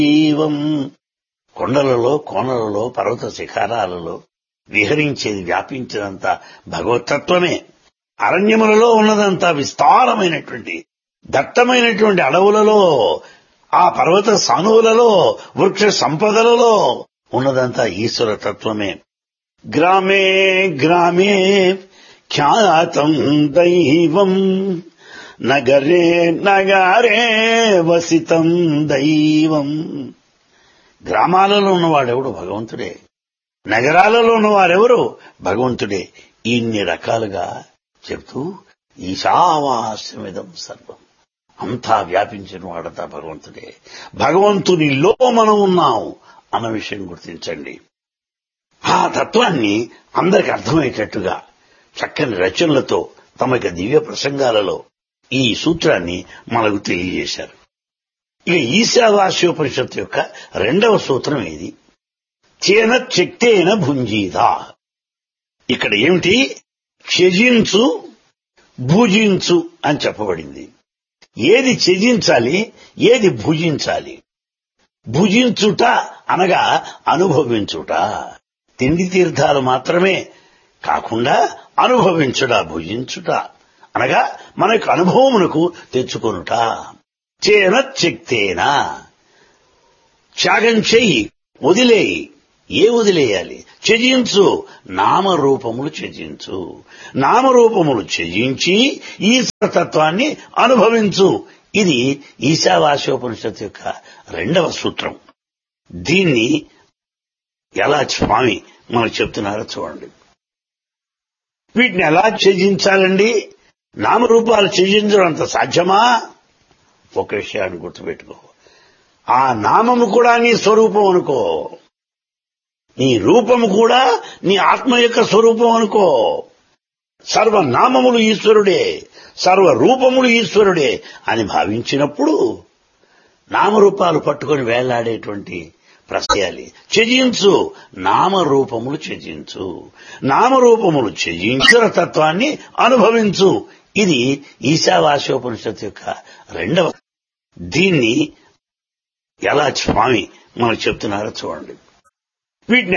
జీవం కొండలలో కోనలలో పర్వత శిఖరాలలో విహరించేది వ్యాపించినంత భగవతత్వమే అరణ్యములలో ఉన్నదంతా విస్తారమైనటువంటి దట్టమైనటువంటి అడవులలో ఆ పర్వత సానువులలో వృక్ష సంపదలలో ఉన్నదంతా ఈశ్వర తత్వమే గ్రామే గ్రామే ఖ్యాతం దైవం నగరే నగరే వసితం దైవం గ్రామాలలో ఉన్నవాడెవడు భగవంతుడే నగరాలలో ఉన్నవారెవరు భగవంతుడే ఇన్ని రకాలుగా చెప్తూ ఈశావాస్యమిదం సర్వం అంతా వ్యాపించిన వాడతా భగవంతుడే భగవంతునిలో మనం ఉన్నాం అన్న విషయం గుర్తించండి ఆ తత్వాన్ని అందరికి అర్థమయ్యేటట్టుగా చక్కని రచనలతో తమకి దివ్య ప్రసంగాలలో ఈ సూత్రాన్ని మనకు తెలియజేశారు ఇక ఈశావాస్యోపనిషత్తు యొక్క రెండవ సూత్రం ఇది చేన శక్తేన భుంజీదా ఇక్కడ ఏమిటి త్యజించు భుజించు అని చెప్పబడింది ఏది త్యజించాలి ఏది భుజించాలి భుజించుట అనగా అనుభవించుట తిండి తీర్థాలు మాత్రమే కాకుండా అనుభవించుట భుజించుట అనగా మనకు అనుభవమునకు తెచ్చుకొనుట చేన శక్తేనా త్యాగం చెయ్యి వదిలేయి ఏ వదిలేయాలి త్యజించు నామరూపములు త్యజించు నామరూపములు త్యజించి ఈశ్వరతత్వాన్ని అనుభవించు ఇది ఈశావాస్యోపనిషత్తు యొక్క రెండవ సూత్రం దీన్ని ఎలా స్వామి మనకు చెప్తున్నారో చూడండి వీటిని ఎలా త్యజించాలండి నామరూపాలు త్యజించడం అంత సాధ్యమా ఒక విషయాన్ని గుర్తుపెట్టుకో ఆ నామము కూడా నీ స్వరూపం అనుకో నీ రూపము కూడా నీ ఆత్మ యొక్క స్వరూపం అనుకో సర్వనామములు ఈశ్వరుడే సర్వ రూపములు ఈశ్వరుడే అని భావించినప్పుడు నామరూపాలు పట్టుకొని వేలాడేటువంటి ప్రశ్నయాలి త్యజించు నామరూపములు త్యజించు నామరూపములు త్యజించిన తత్వాన్ని అనుభవించు ఇది ఈశావాస్యోపనిషత్తు యొక్క రెండవ దీన్ని ఎలా స్వామి మనకు చెప్తున్నారో చూడండి వీటిని